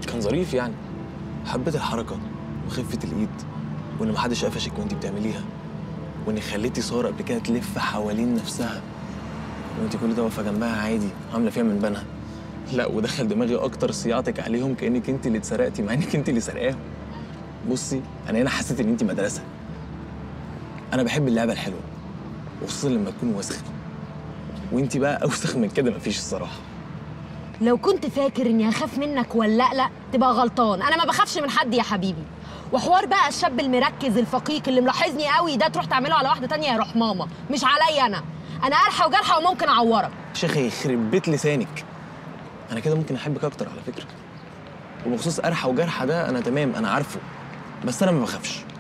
كان ظريف يعني حبيت الحركه وخفه الايد وان محدش قفشك وانت بتعمليها وان خليتي ساره قبل كده تلف حوالين نفسها وانت كل ده واقفه جنبها عادي عامله فيها من بنها لا ودخل دماغي اكتر صياعتك عليهم كانك انت اللي اتسرقتي مع انك انت اللي سرقاهم بصي انا هنا حسيت ان انت مدرسه انا بحب اللعبه الحلوه وخصوصا لما تكون وسخ وانت بقى اوسخ من كده مفيش الصراحه لو كنت فاكر اني هخاف منك ولا لا تبقى غلطان انا ما بخافش من حد يا حبيبي وحوار بقى الشاب المركز الفقيق اللي ملاحظني قوي ده تروح تعمله على واحده تانية يروح ماما مش عليا انا انا قرحه وجرحه وممكن اعورك شيخ يخرب بيت لسانك انا كده ممكن احبك اكتر على فكره وبخصوص قرحه وجرحه ده انا تمام انا عارفه بس انا ما بخافش